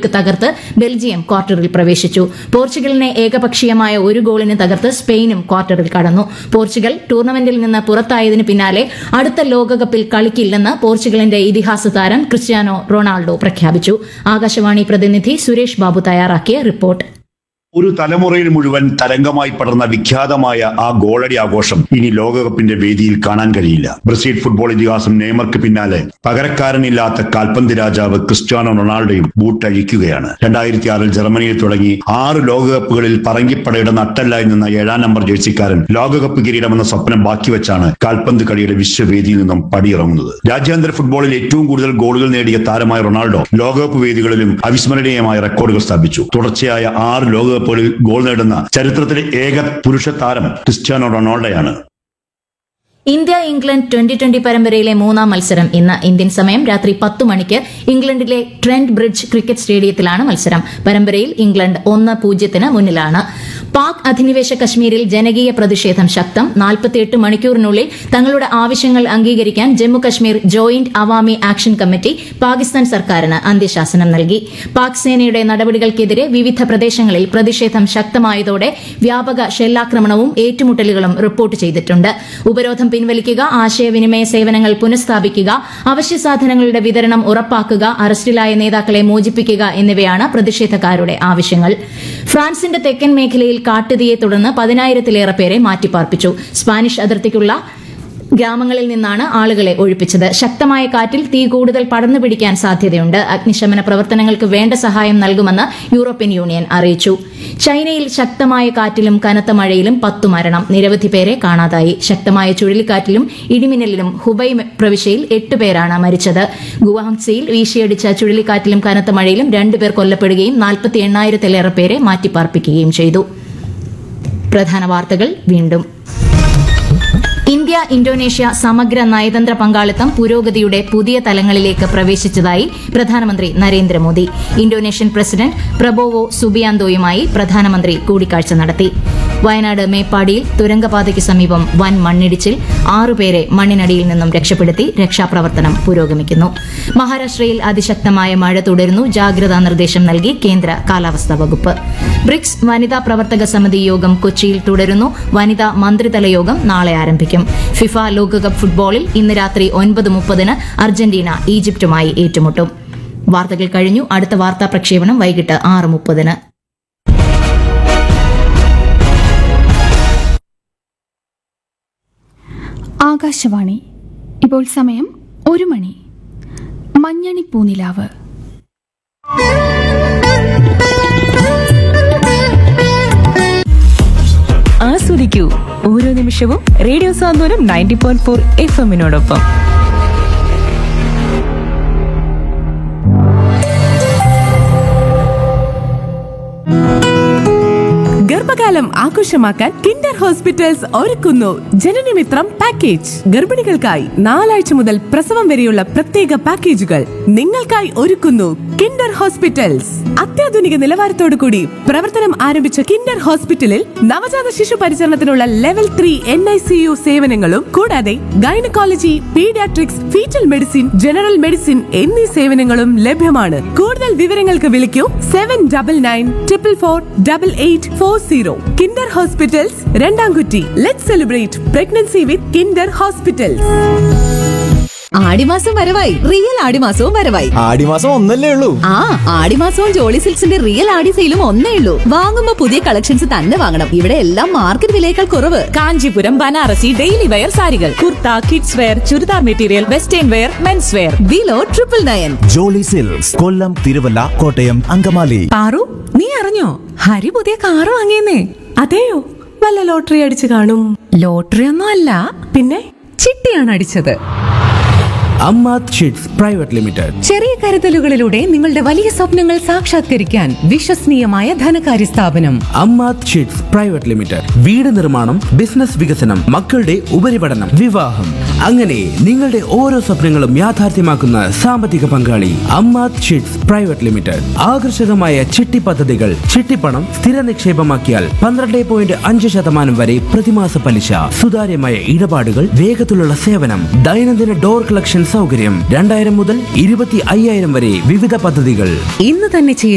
ഗോളുകൾക്ക് തകർത്ത് ബെൽജിയം ക്വാർട്ടറിൽ പ്രവേശിച്ചു പോർച്ചുഗലിനെ ഏകപക്ഷീയമായ ഒരു ഗോളിന് തകർത്ത് സ്പെയിനും ക്വാർട്ടറിൽ കടന്നു പോർച്ചുഗൽ ടൂർണമെന്റിൽ നിന്ന് പുറത്തായതിനു പിന്നാലെ അടുത്ത ലോകകപ്പിൽ കളിക്കില്ലെന്ന് പോർച്ചുഗലിന്റെ ഇതിഹാസ താരം ക്രിസ്ത്യാനോ റൊണാൾഡോ പ്രഖ്യാപിച്ചു ആകാശവാണി പ്രതിനിധി സുരേഷ് ബാബു തയ്യാറാക്കിയ റിപ്പോർട്ട് ഒരു തലമുറയിൽ മുഴുവൻ തരംഗമായി പടർന്ന വിഖ്യാതമായ ആ ഗോളടി ആഘോഷം ഇനി ലോകകപ്പിന്റെ വേദിയിൽ കാണാൻ കഴിയില്ല ബ്രസീൽ ഫുട്ബോൾ ഇതിഹാസം നെയ്മർക്ക് പിന്നാലെ പകരക്കാരനില്ലാത്ത കാൽപന്ത് രാജാവ് ക്രിസ്ത്യാനോ റൊണാൾഡോയും ബൂട്ടഴിക്കുകയാണ് രണ്ടായിരത്തി ആറിൽ ജർമ്മനിയിൽ തുടങ്ങി ആറ് ലോകകപ്പുകളിൽ പറങ്കിപ്പടയുടെ നട്ടല്ലായി നിന്ന ഏഴാം നമ്പർ ജേഴ്സിക്കാരൻ ലോകകപ്പ് കിരീടമെന്ന സ്വപ്നം ബാക്കി വെച്ചാണ് കാൽപന്ത് കളിയുടെ വിശ്വവേദിയിൽ നിന്നും പടിയിറങ്ങുന്നത് രാജ്യാന്തര ഫുട്ബോളിൽ ഏറ്റവും കൂടുതൽ ഗോളുകൾ നേടിയ താരമായ റൊണാൾഡോ ലോകകപ്പ് വേദികളിലും അവിസ്മരണീയമായ റെക്കോർഡുകൾ സ്ഥാപിച്ചു തുടർച്ചയായ ആറ് ലോകകപ്പുകളിൽ ഗോൾ നേടുന്ന ചരിത്രത്തിലെ ഏക പുരുഷ താരം ക്രിസ്ത്യാനോ റൊണാൾഡോയാണ് ഇന്ത്യ ഇംഗ്ലണ്ട് ട്വന്റി ട്വന്റി പരമ്പരയിലെ മൂന്നാം മത്സരം ഇന്ന് ഇന്ത്യൻ സമയം രാത്രി പത്ത് മണിക്ക് ഇംഗ്ലണ്ടിലെ ട്രെന്റ് ബ്രിഡ്ജ് ക്രിക്കറ്റ് സ്റ്റേഡിയത്തിലാണ് മത്സരം പരമ്പരയിൽ ഇംഗ്ലണ്ട് ഒന്ന് പൂജ്യത്തിന് മുന്നിലാണ് പാക് അധിനിവേശ കശ്മീരിൽ ജനകീയ പ്രതിഷേധം ശക്തം നാൽപ്പത്തിയെട്ട് മണിക്കൂറിനുള്ളിൽ തങ്ങളുടെ ആവശ്യങ്ങൾ അംഗീകരിക്കാൻ Jammu Kashmir joint Awami action committee Pakistan സർക്കാരിന് അന്ത്യശാസനം നൽകി പാക് സേനയുടെ നടപടികൾക്കെതിരെ വിവിധ പ്രദേശങ്ങളിൽ പ്രതിഷേധം ശക്തമായതോടെ വ്യാപക ഷെല്ലാക്രമണവും ഏറ്റുമുട്ടലുകളും റിപ്പോർട്ട് ചെയ്തിട്ടുണ്ട് ഉപരോധം പിൻവലിക്കുക ആശയവിനിമയ സേവനങ്ങൾ പുനഃസ്ഥാപിക്കുക അവശ്യ സാധനങ്ങളുടെ വിതരണം ഉറപ്പാക്കുക അറസ്റ്റിലായ നേതാക്കളെ മോചിപ്പിക്കുക എന്നിവയാണ് പ്രതിഷേധക്കാരുടെ ആവശ്യങ്ങൾ ഫ്രാൻസിന്റെ തെക്കൻ മേഖലയിൽ കാട്ടുതീയെ തുടർന്ന് പതിനായിരത്തിലേറെ പേരെ മാറ്റിപ്പാർപ്പിച്ചു സ്പാനിഷ് അതിർത്തിക്കുള്ള ഗ്രാമങ്ങളിൽ നിന്നാണ് ആളുകളെ ഒഴിപ്പിച്ചത് ശക്തമായ കാറ്റിൽ തീ കൂടുതൽ പടർന്നു പിടിക്കാൻ സാധ്യതയുണ്ട് അഗ്നിശമന പ്രവർത്തനങ്ങൾക്ക് വേണ്ട സഹായം നൽകുമെന്ന് യൂറോപ്യൻ യൂണിയൻ അറിയിച്ചു ചൈനയിൽ ശക്തമായ കാറ്റിലും കനത്ത മഴയിലും പത്തു മരണം നിരവധി പേരെ കാണാതായി ശക്തമായ ചുഴലിക്കാറ്റിലും ഇടിമിന്നലിലും ഹുബൈ പ്രവിശ്യയിൽ എട്ട് പേരാണ് മരിച്ചത് ഗുവാഹംസിയിൽ വീശിയടിച്ച ചുഴലിക്കാറ്റിലും കനത്ത മഴയിലും രണ്ടുപേർ കൊല്ലപ്പെടുകയും നാൽപ്പത്തി എണ്ണായിരത്തിലേറെ പേരെ മാറ്റിപ്പാർപ്പിക്കുകയും ചെയ്തു പ്രധാന വാർത്തകൾ വീണ്ടും ഇന്ത്യ ഇന്തോനേഷ്യ സമഗ്ര നയതന്ത്ര പങ്കാളിത്തം പുരോഗതിയുടെ പുതിയ തലങ്ങളിലേക്ക് പ്രവേശിച്ചതായി പ്രധാനമന്ത്രി നരേന്ദ്രമോദി ഇന്തോനേഷ്യൻ പ്രസിഡന്റ് പ്രബോവോ സുബിയാന്തോയുമായി പ്രധാനമന്ത്രി കൂടിക്കാഴ്ച നടത്തി വയനാട് മേപ്പാടിയിൽ തുരങ്കപാതയ്ക്ക് സമീപം വൻ മണ്ണിടിച്ചിൽ ആറുപേരെ മണ്ണിനടിയിൽ നിന്നും രക്ഷപ്പെടുത്തി രക്ഷാപ്രവർത്തനം പുരോഗമിക്കുന്നു മഹാരാഷ്ട്രയിൽ അതിശക്തമായ മഴ തുടരുന്നു ജാഗ്രതാ നിർദ്ദേശം നൽകി കേന്ദ്ര കാലാവസ്ഥാ വകുപ്പ് ബ്രിക്സ് വനിതാ പ്രവർത്തക സമിതി യോഗം കൊച്ചിയിൽ തുടരുന്നു വനിതാ മന്ത്രിതല യോഗം നാളെ ആരംഭിക്കും ഫിഫ ലോകകപ്പ് ഫുട്ബോളിൽ ഇന്ന് രാത്രി ഒൻപത് മുപ്പതിന് അർജന്റീന ഈജിപ്തുമായി ഏറ്റുമുട്ടും വാർത്തകൾ കഴിഞ്ഞു അടുത്ത വാർത്താ പ്രക്ഷേപണം വൈകിട്ട് ആറ് മുപ്പതിന് ആകാശവാണി ഇപ്പോൾ സമയം ഒരു മണി മഞ്ഞണി പൂനിലാവ് ആസ്വദിക്കൂ ഓരോ നിമിഷവും radio Santhwanam ninety point four F എമ്മിനോടൊപ്പം ഗർഭകാലം ആഘോഷമാക്കാൻ കിൻഡർ ഹോസ്പിറ്റൽസ് ഒരുക്കുന്നു ജനനമിത്രം പാക്കേജ് ഗർഭിണികൾക്കായി നാലാഴ്ച മുതൽ പ്രസവം വരെയുള്ള പ്രത്യേക പാക്കേജുകൾ നിങ്ങൾക്കായി ഒരുക്കുന്നു കിൻഡർ ഹോസ്പിറ്റൽസ് അത്യാധുനിക നിലവാരത്തോടു കൂടി പ്രവർത്തനം ആരംഭിച്ച കിൻഡർ ഹോസ്പിറ്റലിൽ നവജാത ശിശു പരിചരണത്തിനുള്ള level three N I C U സേവനങ്ങളും കൂടാതെ gynaecology paediatrics fetal medicine general medicine എന്നീ സേവനങ്ങളും ലഭ്യമാണ് കൂടുതൽ വിവരങ്ങൾക്ക് വിളിക്കൂ seven double nine triple four double eight four zero Kinder hospitals Randamkutty let celebrate pregnancy with Kinder hospitals ആടിമാസം വരവായി റിയൽ ആടിമാസവും വരവായി ആടിമാസം ഒന്നല്ലേ ഉള്ളൂ ആ ആടിമാസവും ജോളി സിൽക്സിന്റെ റിയൽ ആടി സെയിലും ഒന്നേ ഉള്ളൂ വാങ്ങുമ്പോ പുതിയ കളക്ഷൻസ് തന്നെ വാങ്ങണം ഇവിടെ എല്ലാം മാർക്കറ്റ് വിലയേക്കാൾ കുറവ് കാഞ്ചീപുരം ബനാറസി ഡെയിലി വെയർ സാരികൾ kurta kids wear churidar material western wear men's wear below triple nine Jolly silks Kollam Thiruvalla Kottayam Angamaly Paru നീ അറിഞ്ഞോ ഹരി പുതിയ കാറ് വാങ്ങിയെന്നേ അതെയോ വല്ല ലോട്ടറി അടിച്ചു കാണും ലോട്ടറി ഒന്നും അല്ല പിന്നെ ചിട്ടിയാണ് അടിച്ചത് അമ്മാത് ഷീറ്റ്സ് പ്രൈവറ്റ് ലിമിറ്റഡ് ചെറിയ കരുതലുകളിലൂടെ നിങ്ങളുടെ വലിയ സ്വപ്നങ്ങൾ സാക്ഷാത്കരിക്കാൻ വിശ്വസനീയമായ ധനകാര്യ സ്ഥാപനം അമ്മാത് ഷീറ്റ്സ് പ്രൈവറ്റ് ലിമിറ്റഡ് വീട് നിർമ്മാണം ബിസിനസ് വികസനം മക്കളുടെ ഉപരിപഠനം വിവാഹം അങ്ങനെ നിങ്ങളുടെ ഓരോ സ്വപ്നങ്ങളും യാഥാർത്ഥ്യമാക്കുന്ന സാമ്പത്തിക പങ്കാളി അമ്മാത് ഷീറ്റ്സ് പ്രൈവറ്റ് ലിമിറ്റഡ് ആകർഷകമായ ചിട്ടി പദ്ധതികൾ ചിട്ടിപ്പണം സ്ഥിര നിക്ഷേപമാക്കിയാൽ പന്ത്രണ്ട് പോയിന്റ് അഞ്ച് ശതമാനം വരെ പ്രതിമാസ പലിശ സുതാര്യമായ ഇടപാടുകൾ വേഗത്തിലുള്ള സേവനം ദൈനംദിന ഡോർ കളക്ഷൻ സൗകര്യം രണ്ടായിരം മുതൽ ഇരുപത്തി അയ്യായിരം വരെ വിവിധ പദ്ധതികൾ ഇന്ന് തന്നെ ചെയ്യും